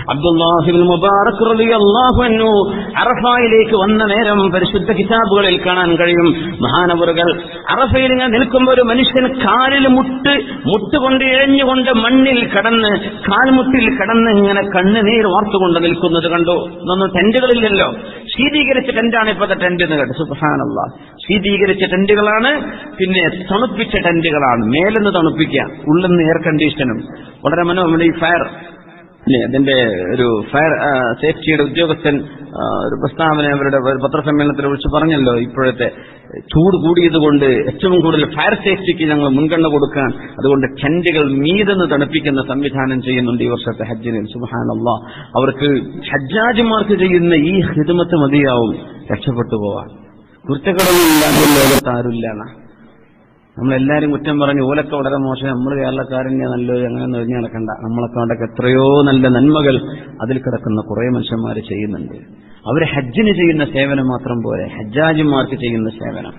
അബ്ദുല്ലാഹിബിൻ മുബാറക് റളിയല്ലാഹു അൻഹു അറഫായിലേക്ക് വന്ന നേരം പരിശുദ്ധ കിതാബുകളിൽ കാണാൻ കഴിയും മഹാനവറുകൾ അറഫയിൽ ഇങ്ങനെ നിൽക്കുമ്പോൾ ഒരു മനുഷ്യൻ കാലിൽ മുട്ട് മുട്ടുകൊണ്ട് ഇഴഞ്ഞുകൊണ്ട് മണ്ണിൽ കടന്ന് കാൽമുട്ടിൽ കടന്ന് ഇങ്ങനെ കണ്ണുനീർ വാർത്തുകൊണ്ട് നിൽക്കുന്നത് കണ്ടു ഇതൊന്നും ടെന്റുകളില്ലല്ലോ ശീതീകരിച്ച ടെന്റാണ് ഇപ്പോഴത്തെ ടെന്റ് എന്ന് കേട്ടു സുബാനല്ല ശീതീകരിച്ച ടെന്റുകളാണ് പിന്നെ തണുപ്പിച്ച ടെന്റുകളാണ് മേലെന്ന് തണുപ്പിക്കുക ഉള്ളിന്ന് എയർ കണ്ടീഷനും വളരെ മനോഹരമാണ് ഈ ഫയർ ഇല്ലേ അതിന്റെ ഒരു ഫയർ ആ, സേഫ്റ്റിയുടെ ഉദ്യോഗസ്ഥൻ ആ, ഒരു പ്രസ്താവന അവരുടെ ഒരു പത്രസമ്മേളനത്തിൽ വിളിച്ച് പറഞ്ഞല്ലോ ഇപ്പോഴത്തെ ചൂട് കൂടിയതുകൊണ്ട് ഏറ്റവും കൂടുതൽ ഫയർ സേഫ്റ്റിക്ക് ഞങ്ങൾ മുൻഗണന കൊടുക്കാൻ അതുകൊണ്ട് ടെന്റുകൾ മീതെന്ന് തണുപ്പിക്കുന്ന സംവിധാനം ചെയ്യുന്നുണ്ട് ഈ വർഷത്തെ ഹജ്ജിന് സുബാനല്ല അവർക്ക് ഹജ്ജാജിമാർക്ക് ചെയ്യുന്ന ഈ ഹിദമത്ത് മതിയാവും രക്ഷപ്പെട്ടു പോവാൻ കുറ്റക്കടവും ഇല്ലാത്ത ലോകത്ത് ആരുമില്ലാണ് നമ്മളെല്ലാരും കുറ്റം പറഞ്ഞ് ഓലൊക്കെ വളരെ മോശം നമ്മൾ കേരളക്കാരനെ നല്ലത് അങ്ങനെ ഒഴിഞ്ഞു നടക്കണ്ട നമ്മളൊക്കെ അവിടെയൊക്കെ എത്രയോ നല്ല നന്മകൾ അതിൽ കിടക്കുന്ന കുറെ മനുഷ്യന്മാർ ചെയ്യുന്നുണ്ട് അവർ ഹജ്ജിന് ചെയ്യുന്ന സേവനം മാത്രം പോരെ ഹജ്ജാജിമാർക്ക് ചെയ്യുന്ന സേവനം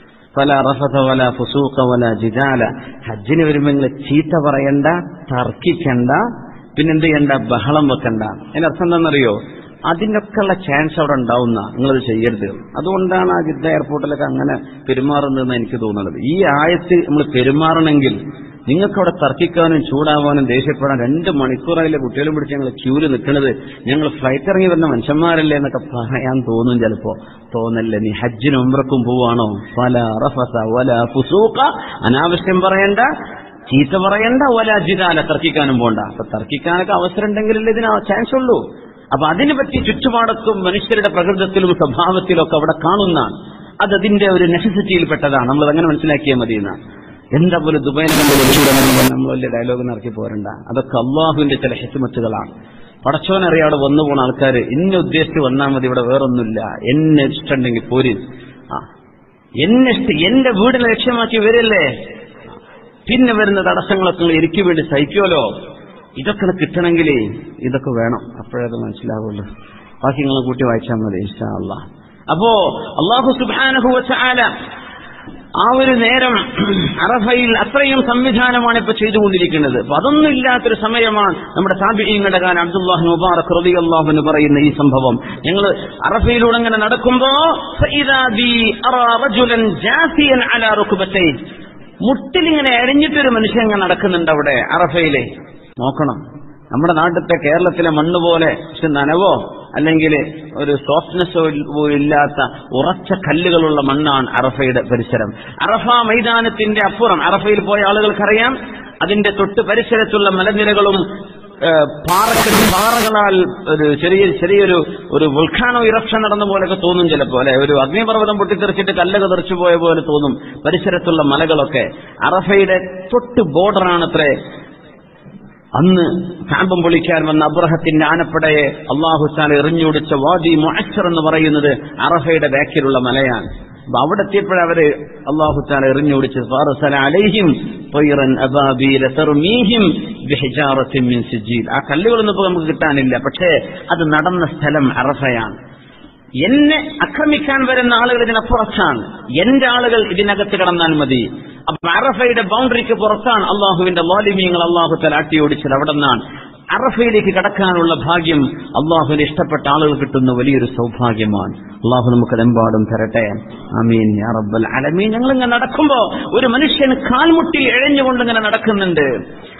വല റഫത വല ഫുസൂഖ വല ജിജാല ഹജ്ജിന് വരുമ്പോൾ നിങ്ങൾ ചീത്ത പറയണ്ട തർക്കിക്കണ്ട പിന്നെന്ത് ചെയ്യണ്ട ബഹളം വെക്കണ്ട അതിന്റെ അർത്ഥം എന്താണെന്നറിയോ അതിനൊക്കെയുള്ള ചാൻസ് അവിടെ ഉണ്ടാവുന്ന നിങ്ങളത് ചെയ്യരുത് അതുകൊണ്ടാണ് ആ ജിദ്ദ എയർപോർട്ടിലൊക്കെ അങ്ങനെ പെരുമാറുന്നതെന്ന് എനിക്ക് തോന്നുന്നത് ഈ ആയത്ത് നമ്മൾ പെരുമാറണമെങ്കിൽ നിങ്ങൾക്ക് അവിടെ തർക്കിക്കാനും ചൂടാവാനും ദേഷ്യപ്പെടാൻ രണ്ട് മണിക്കൂറായില്ലേ കുട്ടികളും പിടിച്ച് ഞങ്ങൾ ക്യൂല് നിൽക്കുന്നത് ഞങ്ങൾ ഫ്ലൈറ്റ് ഇറങ്ങി വരുന്ന മനുഷ്യന്മാരല്ലേ എന്നൊക്കെ പറയാൻ തോന്നും ചിലപ്പോ തോന്നല്ലേ നീ ഹജ്ജിനും ഉംറക്കും പോവാണോ വല റഫസ വല ഫുസൂഖ അനാവശ്യം പറയണ്ട ചീത്ത പറയണ്ട വല ജിതാല തർക്കിക്കാനും പോണ്ട അപ്പൊ തർക്കിക്കാനൊക്കെ അവസരം ഉണ്ടെങ്കിലല്ലേ ഇതിന് ചാൻസ് ഉള്ളൂ അപ്പൊ അതിനെ പറ്റി ചുറ്റുപാടത്തും മനുഷ്യരുടെ പ്രകൃതത്തിലും സ്വഭാവത്തിലും ഒക്കെ അവിടെ കാണുന്നതാണ് അത് അതിന്റെ ഒരു നെസസിറ്റിയിൽപ്പെട്ടതാണ് നമ്മൾ അങ്ങനെ മനസ്സിലാക്കിയാൽ മതി എന്നാണ് എന്താ പോലെ ദുബൈനെ കണ്ട് വെളിച്ചൂടെ നമ്മൾ വലിയ ഡയലോഗ് ഇറക്കി പോരണ്ട അതൊക്കെ അള്ളാഹുവിന്റെ ചില ഹിസ്മത്തുകളാണ് പടച്ചോനറിയാതെ വന്നു പോണ ആൾക്കാർ ഇന്നെ ഉദ്ദേശിച്ച് വന്നാൽ മതി ഇവിടെ വേറൊന്നുമില്ല എന്നെ ഇഷ്ടമുണ്ടെങ്കിൽ പോരി ആ എന്നെ ഇഷ്ട എന്റെ വീടിനെ ലക്ഷ്യമാക്കി വരില്ലേ പിന്നെ വരുന്ന തടസ്സങ്ങളൊക്കെ നിങ്ങൾ എനിക്ക് വേണ്ടി സഹിക്കുമല്ലോ ഇതൊക്കെ കിട്ടണമെങ്കിൽ ഇതൊക്കെ വേണം അപ്പോഴേ അത് മനസ്സിലാവുള്ളൂ ബാക്കി നിങ്ങൾ കൂട്ടി വായിച്ചാൽ മതി ഇൻഷാ അള്ളാഹ് അപ്പോ അള്ളാഹു സുബാനഹു വച്ചാല ആ ഒരു നേരം അറഫയിൽ അത്രയും സംവിധാനമാണ് ഇപ്പൊ ചെയ്തുകൊണ്ടിരിക്കുന്നത് അപ്പൊ അതൊന്നും ഇല്ലാത്തൊരു സമയമാണ് നമ്മുടെ സാബിയുടെ കാലം അബ്ദുല്ലാഹ് മുബാറക് റബി അള്ളാഹു എന്ന് പറയുന്ന ഈ സംഭവം ഞങ്ങൾ അറഫയിലൂടെ ഇങ്ങനെ നടക്കുമ്പോ ഫഇദാ ബി അറാ റജുലൻ ജാസിയൻ അലാ റുക്ബത്തൈൻ മുട്ടിലിങ്ങനെ എഴഞ്ഞിട്ടൊരു മനുഷ്യൻ ഇങ്ങനെ നടക്കുന്നുണ്ട് അവിടെ അറഫയിലെ നോക്കണം നമ്മുടെ നാട്ടിലത്തെ കേരളത്തിലെ മണ്ണ് പോലെ പക്ഷെ നനവോ അല്ലെങ്കിൽ ഒരു സോഫ്റ്റ്നെസ്സോ ഇല്ലാത്ത ഉറച്ച കല്ലുകളുള്ള മണ്ണാണ് അറഫയുടെ പരിസരം അറഫ മൈതാനത്തിന്റെ അപ്പുറം അറഫയിൽ പോയ ആളുകൾക്കറിയാം അതിന്റെ തൊട്ട് പരിസരത്തുള്ള മലനിരകളും ഏഹ്, പാറക്കെട്ട് പാറകളാൽ ഒരു ചെറിയ ചെറിയൊരു ഒരു വൾക്കാനോ ഇറപ്ഷൻ നടന്ന പോലെയൊക്കെ തോന്നും ചിലപ്പോ അല്ലെ ഒരു അഗ്നിപർവ്വതം പൊട്ടിത്തെറിച്ചിട്ട് കല്ലൊക്കെ തെറിച്ചു പോയ പോലെ തോന്നും പരിസരത്തുള്ള മലകളൊക്കെ അറഫയുടെ തൊട്ട് ബോർഡറാണത്രേ അന്ന് കാമ്പം പൊളിക്കാൻ വന്ന അബ്രഹത്തിന്റെ ആനപ്പടയെ അള്ളാഹുസാൻ എറിഞ്ഞുടിച്ച വാദി മുഅച്ചർ എന്ന് പറയുന്നത് അറഫയുടെ ബാക്കിലുള്ള മലയാണ് അപ്പൊ അവിടെ എത്തിയപ്പോഴവര് അള്ളാഹുസാൻ എറിഞ്ഞുടിച്ച് ഫാറസല അലൈഹിം ത്വയ്റൻ അബാബീല തർമീഹിം ബിഹിജാറത്തിൻ മിൻ സിജീൽ ആ കല്ലുകളൊന്നും ഇപ്പൊ നമുക്ക് കിട്ടാനില്ല പക്ഷേ അത് നടന്ന സ്ഥലം അറഫയാണ് എന്നെ ആക്രമിക്കാൻ വരുന്ന ആളുകൾ ഇതിനപ്പുറത്താണ് എന്റെ ആളുകൾ ഇതിനകത്ത് കടന്നാൽ മതി അപ്പൊ അറഫയുടെ ബൗണ്ടറിക്ക് പുറത്താണ് അള്ളാഹുവിന്റെ ലോലിമീങ്ങൾ അള്ളാഹു തലാട്ടി ഓടിച്ചത് അവിടെ നിന്നാണ് അറഫയിലേക്ക് കടക്കാനുള്ള ഭാഗ്യം അള്ളാഹുവിന് ഇഷ്ടപ്പെട്ട ആളുകൾ കിട്ടുന്ന വലിയൊരു സൗഭാഗ്യമാണ് അള്ളാഹു നമുക്കതെമ്പാടും തരട്ടെ അമീൻ യാ റബ്ബൽ അലമീൻ ഞങ്ങൾ ഇങ്ങനെ നടക്കുമ്പോ ഒരു മനുഷ്യൻ കാൽമുട്ടി എഴഞ്ഞുകൊണ്ട് ഇങ്ങനെ നടക്കുന്നുണ്ട്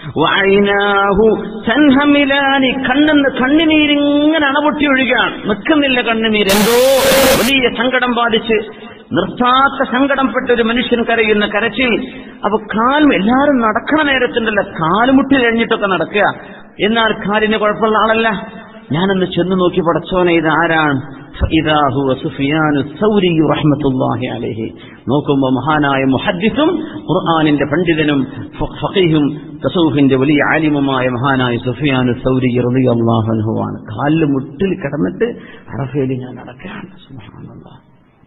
വഅൈനാഹു തൻഹമിലാനി കണ്ണെന്ന് കണ്ണുനീരിങ്ങനെ അണപൊട്ടി ഒഴുകാൻ നിൽക്കുന്നില്ല കണ്ണുനീർ എന്തോ വലിയ സങ്കടം ബാധിച്ച് നിർത്താത്ത സങ്കടംപ്പെട്ട ഒരു മനുഷ്യൻ കരയുന്ന കരച്ചിൽ അപ്പൊ കാലും എല്ലാവരും നടക്കണ നേരത്തുണ്ടല്ലോ കാലുമുട്ടി കഴിഞ്ഞിട്ടൊക്കെ നടക്കുക എന്നാൽ കാലിന് കുഴപ്പമുള്ള ആളല്ല ഞാനൊന്ന് ചെന്ന് നോക്കി പടച്ചോനെ ഇത് ആരാണ് فإذا هو سفيان الثوري رحمة الله عليه നോക്കുമ്പോ മഹാനായ മുഹദ്ദിസും ഖുർആാനിന്റെ പണ്ഡിതനും ഫ- ഫഖീഹും തസൂഫിന്റെ വലിയ ആലിമുമായ മഹാനായ സുഫിയാൻ സൗരി റളിയല്ലാഹു അൻഹുവാണ് കാലിൽ മുട്ടിൽ കിടന്നിട്ട് അറഫയിൽ ഞാൻ നടക്കുകയാണ് സുബ്ഹാനല്ലാഹ്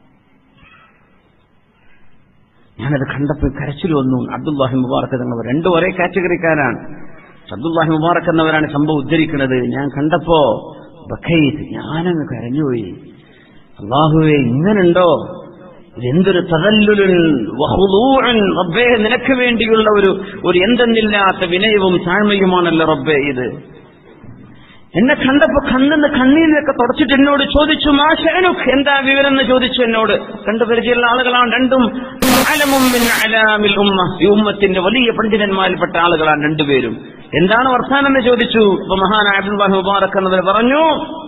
ഞാനത് കണ്ടപ്പോൾ കരച്ചിൽ വന്നു അബ്ദുല്ലാഹി മുബാറക്ക് തങ്ങൾ രണ്ടും ഒരേ കാറ്റഗറിക്കാരാണ് അബ്ദുല്ലാഹി മുബാറക്ക് എന്നവരാണ് സംഭവം ഉദ്ധരിക്കുന്നത് ഞാൻ കണ്ടപ്പോ ബഖൈത്ത് ഞാനങ്ങ് കരഞ്ഞുപോയി അള്ളാഹുവെ ഇങ്ങനുണ്ടോ ഇതെന്തൊരു തതല്ലുലുൻ വഹുദൂഅൻ റബ്ബേ നിനക്ക് വേണ്ടിയുള്ള ഒരു ഒരു എന്തെന്നില്ലാത്ത വിനയവും താഴ്മയുമാണല്ലോ റബ്ബേ ഇത് എന്നെ കണ്ടപ്പോ കണ്ണെന്ന് കണ്ണീരിലൊക്കെ തുടച്ചിട്ട് എന്നോട് ചോദിച്ചു മാഷനുഖ് എന്താ വിവരം എന്ന് ചോദിച്ചു എന്നോട് കണ്ടു പരിചയമുള്ള ആളുകളാണ് രണ്ടും അലമും മിൻ അലാമിൽ ഉമ്മ ഈ ഉമ്മത്തിന്റെ വലിയ പണ്ഡിതന്മാരിൽപ്പെട്ട ആളുകളാണ് രണ്ടുപേരും എന്താണ് വർത്താനം എന്ന് ചോദിച്ചു അപ്പൊ മഹാനായ അബ്ദുൽ മുബാറക് എന്നവർ പറഞ്ഞു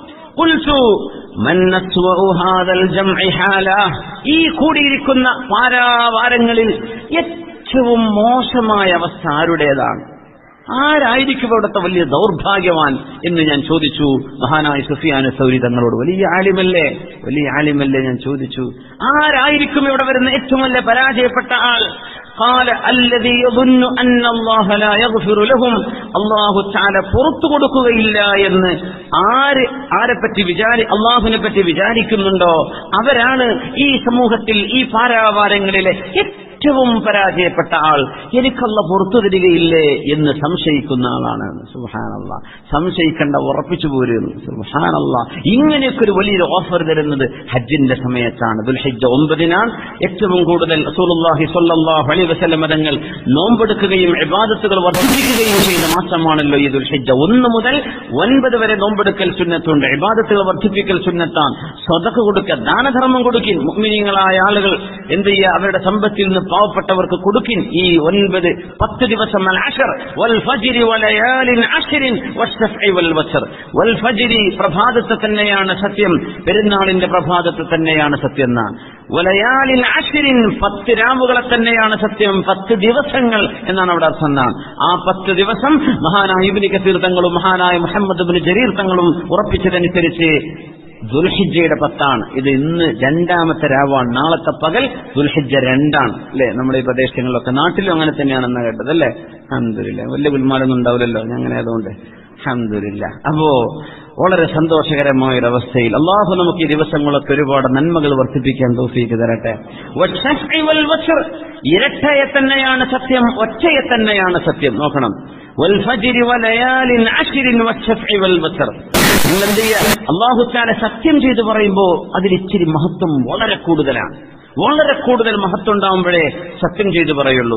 قلت من أسوأ هذا الجمع حالا ഈ കൂടിയിരിക്കുന്ന പാരാവാരങ്ങളിൽ ഏറ്റവും മോശമായ അവസ്ഥ ആരുടേതാണ് ആരായിരിക്കും അവിടുത്തെ വലിയ ദൗർഭാഗ്യവാൻ എന്ന് ഞാൻ ചോദിച്ചു മഹാനായ സുഫിയാന സൗരി തങ്ങളോട് വലിയ ആലിമല്ലേ വലിയ ആലിമല്ലേ ഞാൻ ചോദിച്ചു ആരായിരിക്കും ഇവിടെ വരുന്ന ഏറ്റവും വലിയ പരാജയപ്പെട്ട ആൾ قال الذي يظن أن الله لا يغفر لهم അള്ളാഹു താല പുറത്തു കൊടുക്കുകയില്ല എന്ന് ആര് ആരെപ്പറ്റി വിചാരി അള്ളാഹുവിനെ പറ്റി വിചാരിക്കുന്നുണ്ടോ അവരാണ് ഈ സമൂഹത്തിൽ ഈ പാരാവാരങ്ങളിലെ ഏറ്റവും പരാജയപ്പെട്ട ആൾ എനിക്കല്ല പുറത്തു തരികയില്ലേ എന്ന് സംശയിക്കുന്ന ആളാണ് സുഹാനല്ല സംശയിക്കേണ്ട ഉറപ്പിച്ചു പോരുന്നു സുഹാനല്ല ഇങ്ങനെയൊക്കെ ഒരു വലിയൊരു ഓഫർ തരുന്നത് ഹജ്ജിന്റെ സമയത്താണ് ദുൽഹജ്ജ ഒമ്പതിനാണ് ഏറ്റവും കൂടുതൽ റസൂലുള്ളാഹി സ്വല്ലല്ലാഹു അലൈഹി വസല്ലം തങ്ങൾ നോമ്പെടുക്കുകയും ഇബാദത്തുകൾ വർദ്ധിപ്പിക്കുകയും ചെയ്യുന്ന മാസമാണല്ലോ ഈ ദുൽഹജ്ജ ഒന്ന് മുതൽ ഒൻപത് വരെ നോമ്പെടുക്കൽ സുന്നത്തുണ്ട് ഇബാദത്തുകൾ വർദ്ധിപ്പിക്കൽ സുന്നത്താണ് സ്വതക്ക കൊടുക്കുക ദാനധർമ്മം കൊടുക്കിൻ മുഅ്മിനീങ്ങളായ ആളുകൾ എന്ത് ചെയ്യുക അവരുടെ സമ്പത്തിൽ നിന്ന് പാവപ്പെട്ടവർക്ക് കൊടുക്കിൻ ഈ ഒൻപത് പത്ത് ദിവസം അൽ അശർ വൽ ഫജ്രി വലയാലിൻ അശ്രിൻ വസ്സഫ്ഇ വൽ വസ്ർ വൽ ഫജ്രി പ്രഭാതത്തെ തന്നെയാണ് സത്യം പെരുന്നാളിന്റെ പ്രഭാതത്തെ തന്നെയാണ് സത്യം എന്നാണ് വലയാലിൻ അശ്രിൻ പത്ത് രാവുകളെ തന്നെയാണ് സത്യം പത്ത് ദിവസങ്ങൾ എന്നാണ് അവിടെ അർത്ഥം എന്നാണ് ആ പത്ത് ദിവസം മഹാനായ ഇബിന് കസീർ തങ്ങളും മഹാനായ മുഹമ്മദ് ബിൻ ജരീർ തങ്ങളും ഉറപ്പിച്ചതനുസരിച്ച് ദുൽഹിജയുടെ പത്താണ് ഇത് ഇന്ന് രണ്ടാമത്തെ രാവാണ് നാളത്തെ പകൽ ദുൽഹിജ രണ്ടാണ് അല്ലെ നമ്മുടെ ഈ പ്രദേശങ്ങളിലൊക്കെ നാട്ടിലും അങ്ങനെ തന്നെയാണെന്ന് കേട്ടത് അല്ലേ അഹമ്മദില്ല വലിയ ഗുൽമാലൊന്നും ഉണ്ടാവില്ലല്ലോ അങ്ങനെ ആയതുകൊണ്ട് അഹമ്മദില്ല അപ്പോ വളരെ സന്തോഷകരമായ ഒരു അവസ്ഥയിൽ അള്ളാഹു നമുക്ക് ഈ ദിവസങ്ങളൊക്കെ ഒരുപാട് നന്മകൾ വർദ്ധിപ്പിക്കാൻ തോഫീക്ക് തരട്ടെ വശഫ്ഇ വൽ വസ്ർ. ഇരട്ടയെ തന്നെയാണ് സത്യം ഒറ്റയെ തന്നെയാണ് സത്യം നോക്കണം والفجر وليال عشر والشفع والوتر നിങ്ങൾ എന്ത് ചെയ്യുക അള്ളാഹുത്താല സത്യം ചെയ്ത് പറയുമ്പോ അതിൽ ഇച്ചിരി മഹത്വം വളരെ കൂടുതലാണ് വളരെ കൂടുതൽ മഹത്വം ഉണ്ടാവുമ്പോഴേ സത്യം ചെയ്ത് പറയുള്ളൂ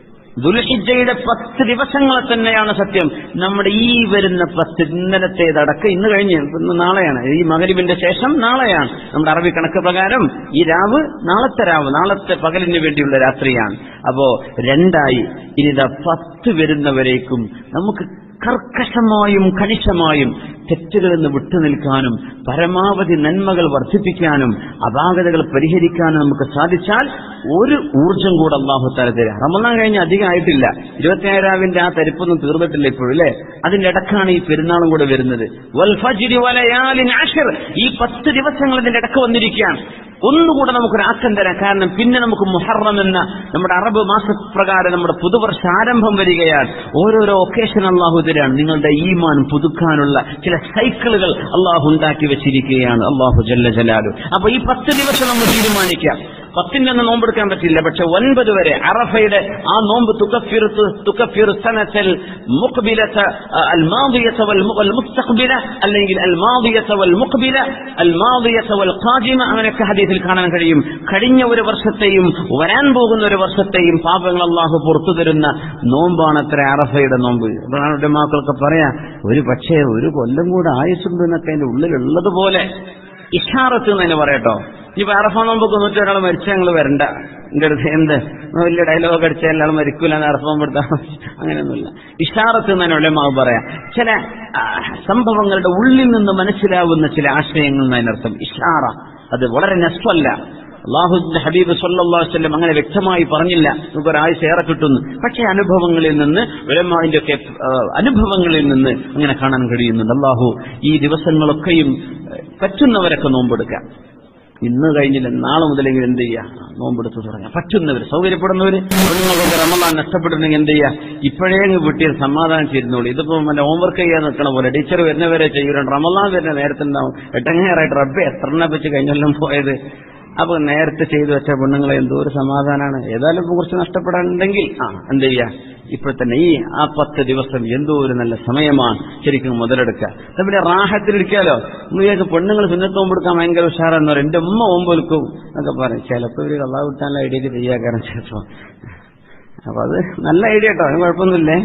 ദുൽഹിജയുടെ പത്ത് ദിവസങ്ങളെ തന്നെയാണ് സത്യം നമ്മുടെ ഈ വരുന്ന പത്ത് ഇന്നലത്തേതടക്കം ഇന്ന് കഴിഞ്ഞ് ഇന്ന് നാളെയാണ് ഈ മകരിവിന്റെ ശേഷം നാളെയാണ് നമ്മുടെ അറബി കണക്ക് പ്രകാരം ഈ രാവ് നാളത്തെ രാവ് നാളത്തെ പകലിന് വേണ്ടിയുള്ള രാത്രിയാണ് അപ്പോ രണ്ടായി ഇനിതാ പത്ത് വരുന്നവരേക്കും നമുക്ക് കർക്കശമായും കണിശമായും തെറ്റുകളിൽ നിന്ന് വിട്ടുനിൽക്കാനും പരമാവധി നന്മകൾ വർദ്ധിപ്പിക്കാനും അപാകതകൾ പരിഹരിക്കാനും നമുക്ക് സാധിച്ചാൽ ഒരു ഊർജം കൂടെ അള്ളാഹുത്താല തരാം റമദാൻ കഴിഞ്ഞ് അധികം ആയിട്ടില്ല ഇരുപത്തിയായിരാവിന്റെ ആ തരിപ്പൊന്നും തീർന്നിട്ടില്ല ഇപ്പോഴും അല്ലേ അതിന്റെ ഇടക്കാണ് ഈ പെരുന്നാളും കൂടെ വരുന്നത് വൽ ഫജ്രി വലയാലിൻ അശ്ർ. ഈ പത്ത് ദിവസങ്ങൾ ഇതിന്റെ ഇടക്ക് വന്നിരിക്കുകയാണ് ഒന്നുകൂടെ നമുക്കൊരു ആക്കം തരാം കാരണം പിന്നെ നമുക്ക് മുഹറം എന്ന നമ്മുടെ അറബ് മാസപ്രകാരം നമ്മുടെ പുതുവർഷ ആരംഭം വരികയാണ് ഓരോരോ ഒക്കേഷൻ അള്ളാഹു തരാണ് നിങ്ങളുടെ ഈമാൻ പുതുക്കാനുള്ള ചില സൈക്കിളുകൾ അള്ളാഹു ഉണ്ടാക്കി വെച്ചിരിക്കുകയാണ് അള്ളാഹു ജല്ല ജലാലു അപ്പൊ ഈ പത്ത് ദിവസം നമ്മൾ തീരുമാനിക്കാം പത്തിന്റെ ഒന്നും നോമ്പെടുക്കാൻ പറ്റില്ല പക്ഷെ ഒൻപത് വരെ അറഫയുടെ ആ നോമ്പ് തുക്കഫിറുത്ത് തുക്കഫിറു സനത്തൽ മുഖ്ബിലത്ത അൽ മാദിയത്ത വൽ മു- വൽ മുസ്തഖ്ബില അല്ലെങ്കിൽ അൽ മാദിയത്ത വൽ മുഖ്ബില അൽ മാദിയത്ത വൽ ഖാദിമ അങ്ങനെയൊക്കെ ഹദീസിൽ കാണാൻ കഴിയും കഴിഞ്ഞ ഒരു വർഷത്തെയും വരാൻ പോകുന്ന ഒരു വർഷത്തെയും പാപങ്ങൾ അള്ളാഹു പുറത്തു തരുന്ന നോമ്പാണ് അത്ര അറഫയുടെ നോമ്പ് ഇബ്രാഹിം മക്കൾക്ക് പറയാ ഒരു പക്ഷേ ഒരു കൊല്ലം കൂടെ ആയുസുണ്ട് എന്നൊക്കെ അതിന്റെ ഉള്ളിലുള്ളതുപോലെ ഇഷാറത്ത് എന്ന് തന്നെ പറയട്ടോ ഈ അറഫ നോമ്പൊക്കെ എന്നിട്ട് ഒരാൾ മരിച്ച ഞങ്ങൾ വരണ്ട എന്റെ അടുത്ത് എന്ത് വലിയ ഡയലോഗ് അടിച്ച ഒരാൾ മരിക്കൂല എന്ന് അറഫ നോമ്പെടുത്താൽ അങ്ങനെയൊന്നുമില്ല ഇഷാറത്ത് എന്ന് തന്നെ ഉള്ളമാവ് പറയാം ചില ആ, സംഭവങ്ങളുടെ ഉള്ളിൽ നിന്ന് മനസ്സിലാവുന്ന ചില ആശയങ്ങൾ എന്നതിനർത്ഥം ഇഷാറ അത് വളരെ നഷ്ടമല്ല അള്ളാഹുന്റെ ഹബീബ് സല്ലല്ലാഹു അലൈഹി വസല്ലം അങ്ങനെ വ്യക്തമായി പറഞ്ഞില്ല നമുക്ക് ഒരാഴ്ച ഏറെ കിട്ടുന്നു പക്ഷേ അനുഭവങ്ങളിൽ നിന്ന് ഉലമാവിന്റെ ഒക്കെ ആ, അനുഭവങ്ങളിൽ നിന്ന് അങ്ങനെ കാണാൻ കഴിയുന്നുണ്ട് അള്ളാഹു ഈ ദിവസങ്ങളൊക്കെയും ഏഹ്, പറ്റുന്നവരൊക്കെ നോമ്പെടുക്കാം ഇന്ന് കഴിഞ്ഞില്ല നാളെ മുതലെങ്കിൽ എന്ത് ചെയ്യുക നോമ്പെടുത്ത് തുടങ്ങാം പറ്റുന്നവർ സൗകര്യപ്പെടുന്നവർ നിങ്ങൾക്കൊക്കെ റമലാൻ നഷ്ടപ്പെട്ടിട്ടുണ്ടെങ്കിൽ എന്ത് ചെയ്യുക ഇപ്പോഴേ അങ്ങ് വിട്ടിയ സമാധാനം ചെയ്തിരുന്നോളൂ ഇതിപ്പോ മറ്റേ ഹോംവർക്ക് ചെയ്യാൻ നിൽക്കണ പോലെ ടീച്ചർ വരുന്നവരെ ചെയ്യൂല റമലാൻ വരുന്ന നേരത്തെ ഉണ്ടാവും എട്ടങ്ങേറായിട്ട് റബ്ബെ എത്ര വെച്ച് കഴിഞ്ഞെല്ലാം പോയത് അപ്പൊ നേരത്തെ ചെയ്തു വെച്ച പെണ്ണുങ്ങളെ എന്തോ ഒരു സമാധാനമാണ് ഏതായാലും ഇപ്പൊ കുറച്ച് നഷ്ടപ്പെടാനുണ്ടെങ്കിൽ ആ എന്ത് ചെയ്യാ ഇപ്പോൾ തന്നെ ഈ ആ പത്ത് ദിവസം എന്തോ ഒരു നല്ല സമയമാണ് ശരിക്കും മുതലെടുക്കുക അത് പിന്നെ റാഹത്തിലിരിക്കാലോ നിങ്ങൾക്ക് പെണ്ണുങ്ങൾ സുന്നത്തോമ്പെടുക്കാൻ ഭയങ്കര ഉഷാറെന്ന് പറയും എന്റെ ഉമ്മ ഓമ്പെടുക്കും എന്നൊക്കെ പറയും ചിലപ്പോൾ ഇവര് കള്ളാ വിട്ടാനുള്ള ഐഡിയക്ക് ചെയ്യാൻ കാരണം ചിലപ്പോ അപ്പൊ അത് നല്ല ഐഡിയ കേട്ടോ അതിന് കുഴപ്പമൊന്നുമില്ലേ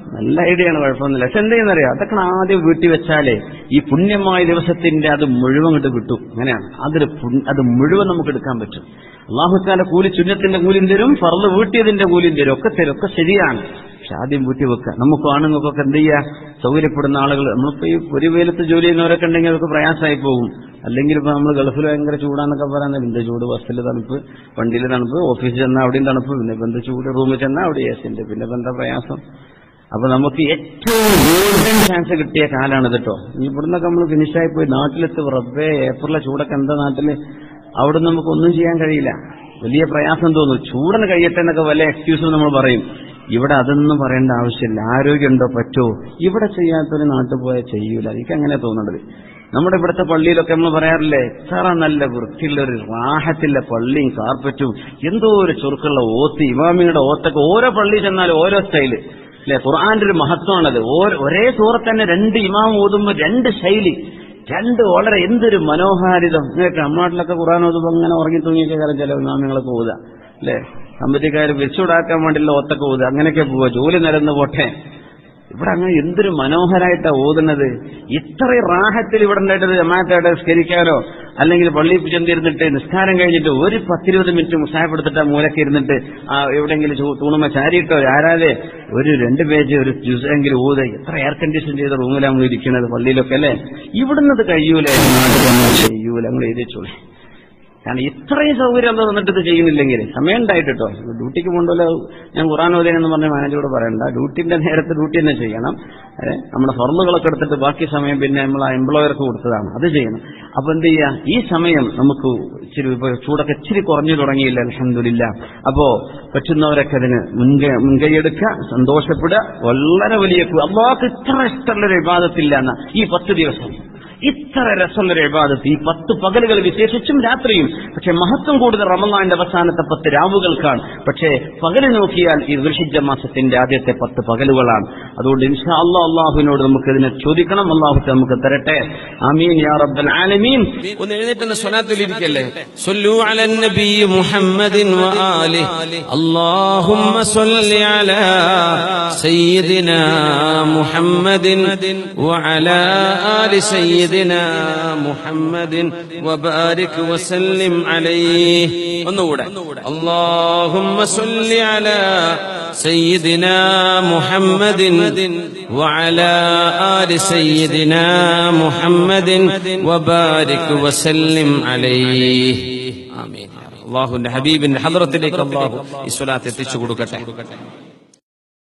നല്ല ഐഡിയ ആണ് കുഴപ്പമൊന്നുമില്ല പക്ഷെ എന്ത് ചെയ്യുന്നറിയോ അതൊക്കെ ആദ്യം വീട്ടി വെച്ചാലേ ഈ പുണ്യമായ ദിവസത്തിന്റെ അത് മുഴുവൻ ഇങ്ങോട്ട് കിട്ടും അങ്ങനെയാണ് അതൊരു പുണ്യ- അത് മുഴുവൻ നമുക്ക് എടുക്കാൻ പറ്റും അള്ളാഹുത്താല കൂലി ചുന്നത്തിന്റെ കൂലിയും തരും ഫറന്ന് വീട്ടിയതിന്റെ കൂലിയും തരും ഒക്കെ തരും ഒക്കെ ശരിയാണ് പക്ഷെ ആദ്യം വീട്ടി വെക്കുക നമുക്ക് ആണുങ്ങൾക്കൊക്കെ എന്ത് ചെയ്യുക സൗകര്യപ്പെടുന്ന ആളുകൾ നമ്മളിപ്പോ ഈ ഒരു വെയിലത്ത് ജോലി ചെയ്യുന്നവരൊക്കെ ഉണ്ടെങ്കിൽ അവർക്ക് പ്രയാസമായി പോകും അല്ലെങ്കിൽ ഇപ്പൊ നമ്മൾ ഗൾഫിൽ ഭയങ്കര ചൂടാന്നൊക്കെ പറയുന്നത് എന്ത് ചൂട് ബസ്സിൽ തണുപ്പ് വണ്ടിയിൽ തണുപ്പ് ഓഫീസിൽ ചെന്നാൽ അവിടെയും തണുപ്പ് പിന്നെ ഇപ്പൊ എന്ത് ചൂട് റൂമിൽ ചെന്നാൽ അവിടെ എ സി ഉണ്ട് പിന്നെ ഇപ്പൊ എന്താ പ്രയാസം അപ്പൊ നമുക്ക് ഏറ്റവും ഗോൾഡൻ ചാൻസ് കിട്ടിയ കാലാണ് കേട്ടോ ഇവിടുന്നൊക്കെ നമ്മൾ ഫിനിഷായി പോയി നാട്ടിലെത്തി റബ്ബേ ഏപ്രിലെ ചൂടൊക്കെ എന്താ നാട്ടില് അവിടെ നമുക്ക് ഒന്നും ചെയ്യാൻ കഴിയില്ല വലിയ പ്രയാസം തോന്നും ചൂടന് കഴിയട്ടെ എന്നൊക്കെ വല്ല എക്സ്ക്യൂസും നമ്മൾ പറയും ഇവിടെ അതൊന്നും പറയേണ്ട ആവശ്യമില്ല ആരോഗ്യമുണ്ടോ പറ്റുമോ ഇവിടെ ചെയ്യാത്തൊരു നാട്ടിൽ പോയാൽ ചെയ്യൂല എനിക്ക് അങ്ങനെ തോന്നുന്നത് നമ്മുടെ ഇവിടുത്തെ പള്ളിയിലൊക്കെ നമ്മൾ പറയാറില്ലേ സാറാ നല്ല വൃത്തിയുള്ള ഒരു റാഹത്തില്ല പള്ളിയും കാർപ്പറ്റും എന്തോ ഒരു ചുരുക്കുള്ള ഓത്ത് ഇമാമിയുടെ ഓത്തൊക്കെ ഓരോ പള്ളി ചെന്നാലും ഓരോ സ്റ്റൈല് അല്ലെ ഖുർആന്റെ ഒരു മഹത്വമാണത് ഓരോ- ഒരേ സൂറത്ത് തന്നെ രണ്ട് ഇമാം ഓതുമ്പോൾ രണ്ട് ശൈലി രണ്ട് വളരെ എന്തൊരു മനോഹാരിതം നിങ്ങൾക്ക് നമ്മാട്ടിലൊക്കെ ഖുർആൻ ഓതുമ്പോൾ അങ്ങനെ ഉറങ്ങി തൂങ്ങിയൊക്കെ കാലം ചില ഇമാമിങ്ങളൊക്കെ ഓതുക അല്ലെ കമ്പറ്റിക്കാർ വെച്ചുടാക്കാൻ വേണ്ടിയുള്ള ഒത്തൊക്കെ ഓതുക അങ്ങനെയൊക്കെ പോവുക ജോലി നിരന്ന് പോട്ടെ ഇവിടെ അങ്ങനെ എന്തൊരു മനോഹരായിട്ടാ ഓതുന്നത് ഇത്ര റാഹത്തിൽ ഇവിടെ ഉണ്ടായിട്ട് ജമാഅത്തായിട്ട് സ്കരിക്കാനോ അല്ലെങ്കിൽ പള്ളിയിൽ ചെന്നിരുന്നിട്ട് നിസ്കാരം കഴിഞ്ഞിട്ട് ഒരു പത്തിരുപത് മിനിറ്റ് മുസാഫെടുത്തിട്ട് ആ മൂലക്ക് ഇരുന്നിട്ട് ആ എവിടെയെങ്കിലും ചൂ- തൂണുമ ചാരിയിട്ടോ ആരാതെ ഒരു രണ്ട് പേജ് ഒരു ജ്യൂസെങ്കിലും ഊത് എത്ര എയർ കണ്ടീഷൻ ചെയ്ത റൂമിലാണ് നമ്മൾ ഇരിക്കുന്നത് പള്ളിയിലൊക്കെ അല്ലേ ഇവിടുന്ന് ഇത് കഴിയൂലേ നാട്ടിൽ വന്നാൽ ചെയ്യൂല നമ്മൾ എഴുതിച്ചോളെ കാരണം ഇത്രയും സൗകര്യം എന്താ വന്നിട്ട് ഇത് ചെയ്യുന്നില്ലെങ്കിൽ സമയം ഉണ്ടായിട്ട് കേട്ടോ ഡ്യൂട്ടിക്ക് കൊണ്ടുപോലെ ഞാൻ ഖുറാൻ ഓതിയെന്ന് പറഞ്ഞ മാനേജറോട് പറയണ്ട ഡ്യൂട്ടിന്റെ നേരത്തെ ഡ്യൂട്ടി തന്നെ ചെയ്യണം ഏ, നമ്മുടെ ഫർളുകളൊക്കെ എടുത്തിട്ട് ബാക്കി സമയം പിന്നെ നമ്മൾ ആ എംപ്ലോയർക്ക് കൊടുത്തതാണ് അത് ചെയ്യണം അപ്പൊ എന്ത് ചെയ്യാ ഈ സമയം നമുക്ക് ഇച്ചിരി ഇപ്പൊ ചൂടൊക്കെ ഇച്ചിരി കുറഞ്ഞു തുടങ്ങിയില്ല അലഹമില്ല അപ്പോ പറ്റുന്നവരൊക്കെ അതിന് മുൻകൈ മുൻകൈയെടുക്കുക സന്തോഷപ്പെടുക വളരെ വലിയ അള്ളാഹ്ക്ക് ഇത്ര ഇഷ്ടമുള്ളൊരു വിവാദത്തില്ല എന്ന ഈ പത്ത് ദിവസം ഇത്ര രസമുള്ളൊരു ഇബാദത്ത് ഈ പത്ത് പകലുകൾ വിശേഷിച്ചും രാത്രിയും പക്ഷെ മഹത്വം കൂടുതൽ റമലാന്റെ അവസാനത്തെ പത്ത് രാവുകൾക്കാണ് പക്ഷേ പകല് നോക്കിയാൽ ഈ ദുർഷിജ മാസത്തിന്റെ ആദ്യത്തെ പത്ത് പകലുകളാണ് അതുകൊണ്ട് ഇൻഷാ അള്ളാ അള്ളാഹുവിനോട് നമുക്ക് ഇതിനെ ചോദിക്കണം അള്ളാഹു നമുക്ക് തരട്ടെ അമീൻ യാ റബ്ബൽ ആലമീൻ ഒന്ന് എഴുന്നേറ്റ് സ്വലാത്തിലിരിക്കല്ലേ സൊല്ലു അലൻ നബി മുഹമ്മദിൻ വആലിഹി اللهم صل على سيدنا محمد وعلى آل سيدنا محمد وبارك وسلم عليه ഒന്നുകൂടെ اللهم صل على سيدنا محمد وعلى آل سيدنا محمد وبارك وسلم عليه آمين അള്ളാഹുന്റെ ഹബീബിന്റെ ഹദ്റത്തിലേക്ക് അള്ളാഹു ഈ സ്വലാത്ത് എത്തിച്ചു കൊടുക്കട്ടെ